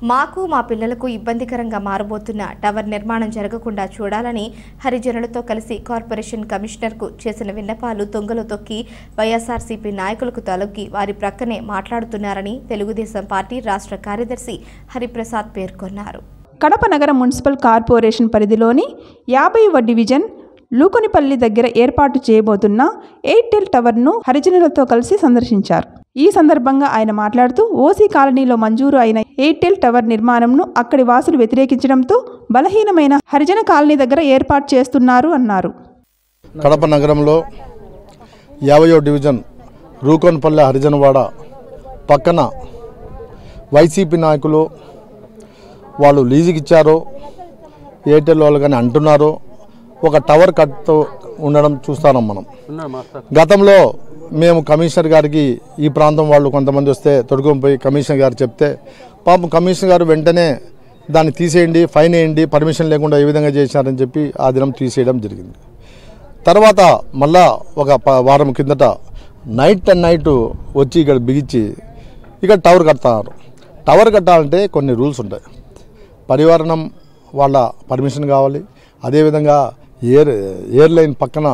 మాకు మా పిల్లలకు ఇబ్బందికరంగా మారబోతున్న టవర్ నిర్మాణం జరగకుండా చూడాలని హరిజనులతో కలిసి కార్పొరేషన్ కమిషనర్కు చేసిన విన్నపాలు తొంగలో తొక్కి వైఎస్ఆర్సీపీ నాయకులకు తలొగ్గి వారి ప్రక్కనే మాట్లాడుతున్నారని తెలుగుదేశం పార్టీ రాష్ట్ర కార్యదర్శి హరిప్రసాద్ పేర్కొన్నారు కడప నగర మున్సిపల్ కార్పొరేషన్ పరిధిలోని యాభైవ డివిజన్ లూకొనిపల్లి దగ్గర ఏర్పాటు చేయబోతున్న ఎయిర్టెల్ టవర్ను హరిజనులతో కలిసి సందర్శించారు ఈ సందర్భంగా ఆయన మాట్లాడుతూ ఓసీ కాలనీలో మంజూరు అయిన ఎయిర్టెల్ టవర్ నిర్మాణంను అక్కడి వాసులు వ్యతిరేకించడంతో బలహీనమైన హరిజన కాలనీ దగ్గర ఏర్పాటు చేస్తున్నారు అన్నారు కడప నగరంలో యాభయో డివిజన్ రూకోన్పల్లె హరిజనవాడ పక్కన వైసీపీ నాయకులు వాళ్ళు లీజుకి ఇచ్చారో ఎయిర్టెల్ వాళ్ళు కానీ అంటున్నారో ఒక టవర్ కట్టు ఉండడం చూస్తున్నాం మనం గతంలో మేము కమిషనర్ గారికి ఈ ప్రాంతం వాళ్ళు కొంతమంది వస్తే తొడుగుని పోయి కమిషనర్ గారు చెప్తే పాపం కమిషనర్ గారు వెంటనే దాన్ని తీసేయండి ఫైన్ వేయండి పర్మిషన్ లేకుండా ఏ విధంగా చేశారని చెప్పి ఆ దినం తీసేయడం జరిగింది తర్వాత మళ్ళా ఒక ప- వారం కిందట నైట్ అండ్ నైట్ వచ్చి ఇక్కడ బిగించి ఇక్కడ టవర్ కడతారు టవర్ కట్టాలంటే కొన్ని రూల్స్ ఉంటాయి పరివారణం వాళ్ళ పర్మిషన్ కావాలి అదేవిధంగా ఎయిర్ ఎయిర్లైన్ పక్కన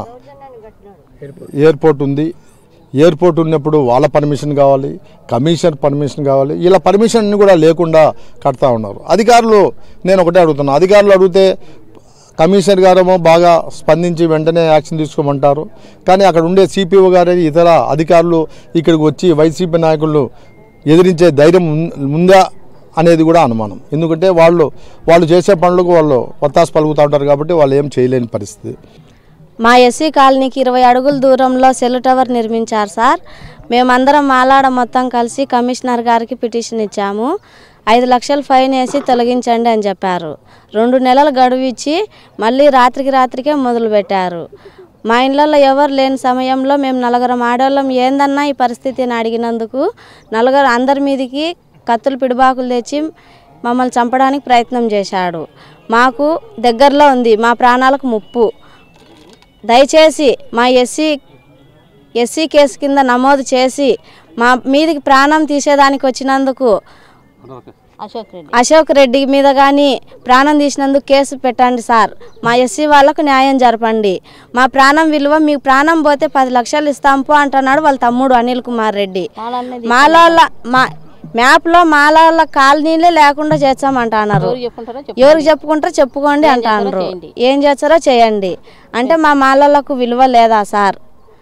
ఎయిర్పోర్ట్ ఉంది ఎయిర్పోర్ట్ ఉన్నప్పుడు వాళ్ళ పర్మిషన్ కావాలి కమిషనర్ పర్మిషన్ కావాలి ఇలా పర్మిషన్ కూడా లేకుండా కడతా ఉన్నారు అధికారులు నేను ఒకటే అడుగుతున్నా అధికారులు అడిగితే కమిషనర్ గారేమో బాగా స్పందించి వెంటనే యాక్షన్ తీసుకోమంటారు కానీ అక్కడ ఉండే సిపిఓ గారే ఇతర అధికారులు ఇక్కడికి వచ్చి వైసీపీ నాయకులు ఎదిరించే ధైర్యం ఉన్- ఉందా అనేది కూడా అనుమానం ఎందుకంటే వాళ్ళు వాళ్ళు చేసే పనులకు వాళ్ళు ఒత్తాసు పలుకుతూ ఉంటారు కాబట్టి వాళ్ళు ఏం చేయలేని పరిస్థితి మా ఎస్సీ కాలనీకి ఇరవై అడుగుల దూరంలో సెల్ టవర్ నిర్మించారు సార్ మేమందరం మాలాడ మొత్తం కలిసి కమిషనర్ గారికి పిటిషన్ ఇచ్చాము ఐదు లక్షలు ఫైన్ వేసి తొలగించండి అని చెప్పారు రెండు నెలలు గడువు ఇచ్చి మళ్ళీ రాత్రికి రాత్రికే మొదలుపెట్టారు మా ఇళ్ళల్లో ఎవరు లేని సమయంలో మేము నలుగురం ఆడవాళ్ళం ఏందన్నా ఈ పరిస్థితి అని అడిగినందుకు నలుగురు అందరి మీదికి కత్తులు పిడిబాకులు తెచ్చి మమ్మల్ని చంపడానికి ప్రయత్నం చేశాడు మాకు దగ్గరలో ఉంది మా ప్రాణాలకు ముప్పు దయచేసి మా ఎస్సీ ఎస్సీ కేసు కింద నమోదు చేసి మా మీదికి ప్రాణం తీసేదానికి వచ్చినందుకు అశోక్ రెడ్డి మీద కానీ ప్రాణం తీసినందుకు కేసు పెట్టండి సార్ మా ఎస్సీ వాళ్ళకు న్యాయం జరపండి మా ప్రాణం విలువ మీకు ప్రాణం పోతే పది లక్షలు ఇస్తాం పో అంటున్నాడు వాళ్ళ తమ్ముడు అనిల్ కుమార్ రెడ్డి మాలాల మా మ్యాప్లో మాలాల కాలనీలే లేకుండా చేస్తామంటున్నారు ఎవరికి చెప్పుకుంటారో చెప్పుకోండి అంటున్నారు ఏం చేస్తారో చేయండి అంటే మా మాలలకు విలువ లేదా సార్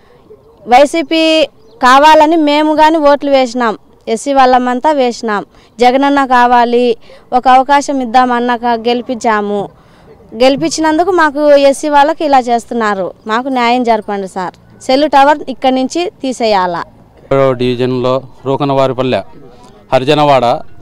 వైసీపీ కావాలని మేము కానీ ఓట్లు వేసినాం ఎస్సీ వాళ్ళమంతా వేసినాం జగనన్న కావాలి ఒక అవకాశం ఇద్దామన్నాక గెలిపించాము గెలిపించినందుకు మాకు ఎస్సీ వాళ్ళకి ఇలా చేస్తున్నారు మాకు న్యాయం జరపండి సార్ సెల్ టవర్ ఇక్కడి నుంచి తీసేయాలా ఏడవ డివిజన్లో రూకనవారిపల్లె హరిజనవాడ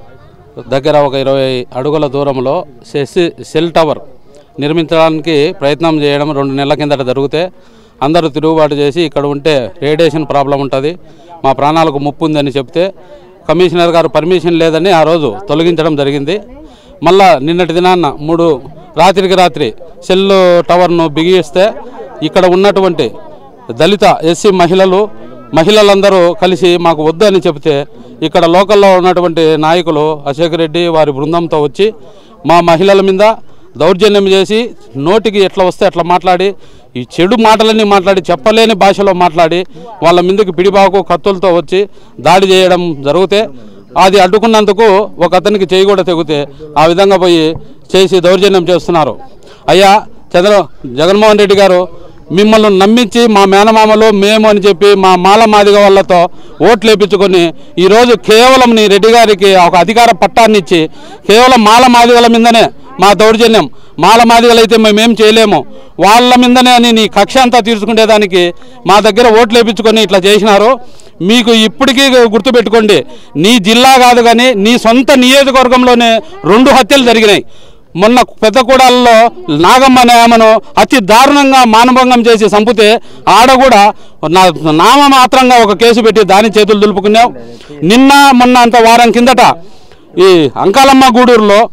దగ్గర ఒక ఇరవై అడుగుల దూరంలో సెస్ సెల్ టవర్ నిర్మించడానికి ప్రయత్నం చేయడం రెండు నెలల కిందట జరిగితే అందరూ తిరుగుబాటు చేసి ఇక్కడ ఉంటే రేడియేషన్ ప్రాబ్లం ఉంటుంది మా ప్రాణాలకు ముప్పు ఉందని చెప్తే కమిషనర్ గారు పర్మిషన్ లేదని ఆ రోజు తొలగించడం జరిగింది మళ్ళా నిన్నటి దినాన్న మూడు రాత్రికి రాత్రి సెల్ టవర్ను బిగిస్తే ఇక్కడ ఉన్నటువంటి దళిత ఎస్సీ మహిళలు మహిళలందరూ కలిసి మాకు వద్దు అని చెబితే ఇక్కడ లోకల్లో ఉన్నటువంటి నాయకులు అశోక్ రెడ్డి వారి బృందంతో వచ్చి మా మహిళల మీద దౌర్జన్యం చేసి నోటికి ఎట్లా వస్తే అట్లా మాట్లాడి ఈ చెడు మాటలన్నీ మాట్లాడి చెప్పలేని భాషలో మాట్లాడి వాళ్ళ మీదకి పిడిబాకు కత్తులతో వచ్చి దాడి చేయడం జరిగితే అది అడ్డుకున్నందుకు ఒక అతనికి చేయి కూడా తెగితే ఆ విధంగా పోయి చేసి దౌర్జన్యం చేస్తున్నారు అయ్యా చంద్ర జగన్మోహన్ రెడ్డి గారు మిమ్మల్ని నమ్మించి మా మేనమామలు మేము అని చెప్పి మా మాల మాదిగ వాళ్ళతో ఓట్లు వేయించుకొని ఈరోజు కేవలం నీ రెడ్డి గారికి ఒక అధికార పట్టాన్ని ఇచ్చి కేవలం మాల మాదిగల మీదనే మా దౌర్జన్యం మాల మాదిగలైతే మేమేం చేయలేము వాళ్ళ మీదనే అని నీ కక్ష అంతా తీర్చుకునేదానికి మా దగ్గర ఓట్లు వేయించుకొని ఇట్లా చేసినారు మీకు ఇప్పటికీ గుర్తుపెట్టుకోండి నీ జిల్లా కాదు కానీ నీ సొంత నియోజకవర్గంలోనే రెండు హత్యలు జరిగినాయి మొన్న పెద్దకూడల్లో నాగమ్మ అనే ఆమెను అతి దారుణంగా మానభంగం చేసి చంపితే ఆడ కూడా నా నామ మాత్రంగా ఒక కేసు పెట్టి దాని చేతులు దులుపుకున్నావు నిన్న మొన్న అంత వారం కిందట ఈ అంకాలమ్మ గూడూరులో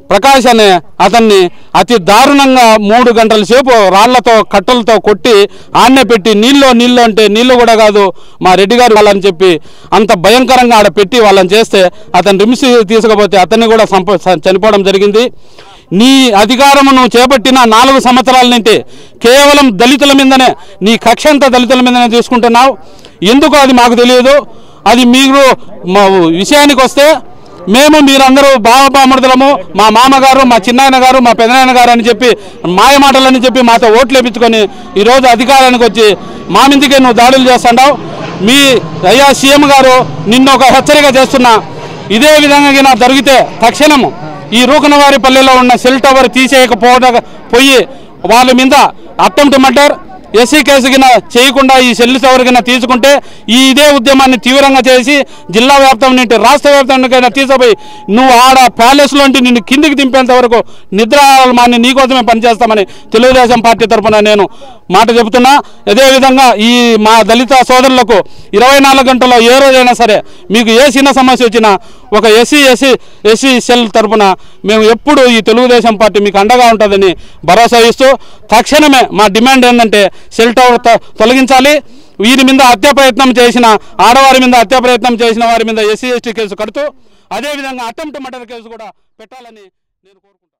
ప్రకాష్ అనే అతన్ని అతి దారుణంగా మూడు గంటల సేపు రాళ్లతో కట్టలతో కొట్టి ఆన్నే పెట్టి నీళ్ళు నీళ్ళు అంటే నీళ్ళు కూడా కాదు మా రెడ్డి గారు వాళ్ళని చెప్పి అంత భయంకరంగా ఆడ పెట్టి వాళ్ళని చేస్తే అతను రిమ్స్ తీసుకుపోతే అతన్ని కూడా సంప చనిపోవడం జరిగింది నీ అధికారము నువ్వు చేపట్టిన నాలుగు సంవత్సరాల నుండి కేవలం దళితుల మీదనే నీ కక్ష అంతా దళితుల మీదనే తీసుకుంటున్నావు ఎందుకు అది మాకు తెలియదు అది మీరు మా విషయానికి వస్తే మేము మీరందరూ బావబామృతులము మా మామగారు మా చిన్నాయన గారు మా పెదనాయన గారు అని చెప్పి మాయ మాటలని చెప్పి మాతో ఓట్లు వేపించుకొని ఈరోజు అధికారానికి వచ్చి మా మీదికే నువ్వు దాడులు చేస్తుంటావు మీ అయ్యా సీఎం గారు నిన్ను ఒక హెచ్చరిక చేస్తున్నా ఇదే విధంగా గిన జరిగితే తక్షణము ఈ రూకనవారి పల్లెలో ఉన్న సెల్ టవర్ తీసేయకపోవడం పోయి వాళ్ళ మీద అట్టంప్ట్ మర్డర్ ఎస్సీ కేసు కింద చేయకుండా ఈ సెల్ టవర్ కింద తీసుకుంటే ఈ ఇదే ఉద్యమాన్ని తీవ్రంగా చేసి జిల్లా వ్యాప్తం నుండి రాష్ట్ర వ్యాప్తంగా తీసుకుపోయి నువ్వు ఆడ ప్యాలెస్లో నుండి నిన్ను కిందికి దింపేంత వరకు నిద్ర మాని నీకోసమే పనిచేస్తామని తెలుగుదేశం పార్టీ తరఫున నేను మాట చెబుతున్నా అదేవిధంగా ఈ మా దళిత సోదరులకు ఇరవై నాలుగు గంటల్లో ఏ రోజైనా సరే మీకు ఏ చిన్న సమస్య వచ్చినా ఒక ఎస్సీ ఎస్సీ ఎస్సీ సెల్ తరపున మేము ఎప్పుడు ఈ తెలుగుదేశం పార్టీ మీకు అండగా ఉంటుందని భరోసా ఇస్తూ తక్షణమే మా డిమాండ్ ఏంటంటే సెల్ టవర్ తొ- తొలగించాలి వీరి మీద హత్య ప్రయత్నం చేసిన ఆడవారి మీద హత్య ప్రయత్నం చేసిన వారి మీద ఎస్సీ ఎస్టీ కేసు కడుతూ అదేవిధంగా అటెంప్ట్ మర్డర్ కేసు కూడా పెట్టాలని నేను కోరుకుంటున్నాను